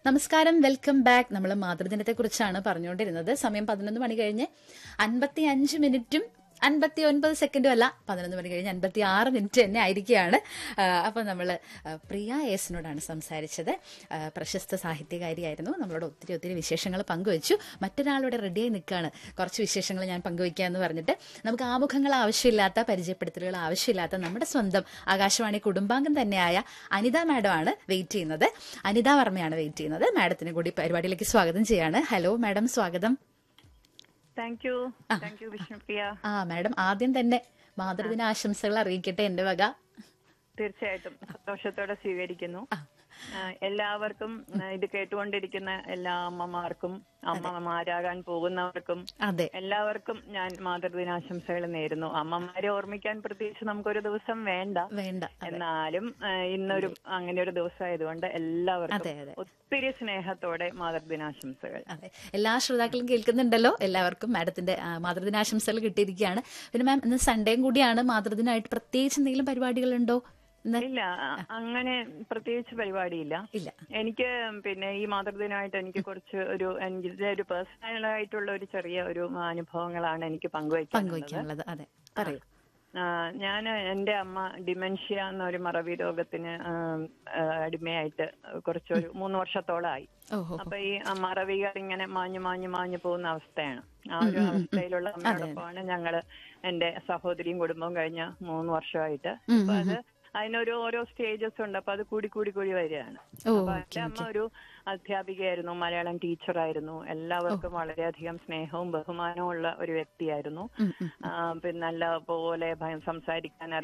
നമസ്കാരം welcome back നമ്മൾ മാതൃദിനത്തെ കുറിച്ചാണ് പറഞ്ഞുകൊണ്ടിരുന്നത് സമയം പതിനൊന്ന് മണി കഴിഞ്ഞ് അൻപത്തി അഞ്ച് മിനിറ്റും അൻപത്തി ഒൻപത് സെക്കൻഡും അല്ല പതിനൊന്ന് മണി കഴിഞ്ഞ് അൻപത്തി ആറ് മിനിറ്റ് തന്നെ ആയിരിക്കുകയാണ് അപ്പോൾ നമ്മൾ പ്രിയ എസിനോടാണ് സംസാരിച്ചത് ആ, പ്രശസ്ത സാഹിത്യകാരിയായിരുന്നു നമ്മളോട് ഒത്തിരി ഒത്തിരി വിശേഷങ്ങൾ പങ്കുവച്ചു മറ്റൊരാളോട് റെഡിയായി നിൽക്കുകയാണ് കുറച്ച് വിശേഷങ്ങൾ ഞാൻ പങ്കുവയ്ക്കാമെന്ന് പറഞ്ഞിട്ട് നമുക്ക് ആമുഖങ്ങൾ ആവശ്യമില്ലാത്ത പരിചയപ്പെടുത്തലുകൾ ആവശ്യമില്ലാത്ത നമ്മുടെ സ്വന്തം ആകാശവാണി കുടുംബാംഗം തന്നെയായ അനിത മാഡമാണ് വെയിറ്റ് ചെയ്യുന്നത് അനിത വർമ്മയാണ് വെയിറ്റ് ചെയ്യുന്നത് മാഡത്തിന് കൂടി പരിപാടിയിലേക്ക് സ്വാഗതം ചെയ്യാണ് ഹലോ മാഡം സ്വാഗതം thank you thank you Vishnupriya ആ മാഡം ആദ്യം തന്നെ മാതൃദിന ആശംസകൾ അറിയിക്കട്ടെ എന്റെ വക തീർച്ചയായിട്ടും സന്തോഷത്തോടെ സ്വീകരിക്കുന്നു ആ, എല്ലാവർക്കും ആ, ഇത് കേട്ടുകൊണ്ടിരിക്കുന്ന എല്ലാ അമ്മമാർക്കും അമ്മമാരാകാൻ പോകുന്നവർക്കും അതെ എല്ലാവർക്കും ഞാൻ മാതൃദിനാശംസകൾ നേരുന്നു അമ്മമാരെ ഓർമ്മിക്കാൻ പ്രത്യേകിച്ച് നമുക്കൊരു ദിവസം വേണ്ട വേണ്ട എന്നാലും ആ, ഇന്നൊരു അങ്ങനെ ഒരു ദിവസമായതുകൊണ്ട് എല്ലാവർക്കും അതെ അതെ ഒത്തിരി സ്നേഹത്തോടെ മാതൃദിനാശംസകൾ അതെ എല്ലാ ശ്രോതാക്കളും കേൾക്കുന്നുണ്ടല്ലോ എല്ലാവർക്കും മാഡത്തിന്റെ ആ, മാതൃദിനാശംസകൾ കിട്ടിയിരിക്കുകയാണ് പിന്നെ മാം ഇന്ന് സൺഡേയും കൂടിയാണ് മാതൃദിനമായിട്ട് പ്രത്യേകിച്ച് എന്തെങ്കിലും പരിപാടികളുണ്ടോ ഇന്ന് ഇല്ല അ- അങ്ങനെ പ്രത്യേകിച്ച് പരിപാടിയില്ല ഇല്ല എനിക്ക് പിന്നെ ഈ മാതൃദിനമായിട്ട് എനിക്ക് കുറച്ച് ഒരു എൻ്റെ ഒരു പേഴ്സണൽ ആയിട്ടുള്ള ഒരു ചെറിയ ഒരു അനുഭവങ്ങളാണ് എനിക്ക് പങ്കുവയ്ക്കാനുള്ളത് പങ്കുവയ്ക്കാനുള്ളത് അതെ പറയൂ ഞാൻ എൻ്റെ അമ്മ ഡിമെൻഷ്യ എന്നൊരു മറവി രോഗത്തിന് ആ, ആ, അടിമയായിട്ട് കുറച്ചൊരു മൂന്ന് വർഷത്തോളമായി ഓഹോ അപ്പൊ ഈ മറവികൾ ഇങ്ങനെ മാഞ്ഞു മാഞ്ഞു മാഞ്ഞു പോകുന്ന അവസ്ഥയാണ് ആ ഒരു അവസ്ഥയിലുള്ള അമ്മയോടൊപ്പമാണ് ഞങ്ങള് എന്റെ സഹോദരിയും കുടുംബവും കഴിഞ്ഞ മൂന്ന് വർഷമായിട്ട് ഉം, അപ്പൊ അത് അതിനൊരു ഓരോ സ്റ്റേജസ് ഉണ്ട് അപ്പൊ അത് കൂടി കൂടി കൂടി വരികയാണ് ഓ അപ്പൊ എന്റെ അമ്മ ഒരു അധ്യാപികയായിരുന്നു മലയാളം ടീച്ചറായിരുന്നു എല്ലാവർക്കും വളരെയധികം സ്നേഹവും ബഹുമാനവും ഉള്ള ഒരു വ്യക്തിയായിരുന്നു ഉം, ഉം. ആ, പിന്നെ നല്ല പോലെ ഭയം സംസാരിക്കാൻ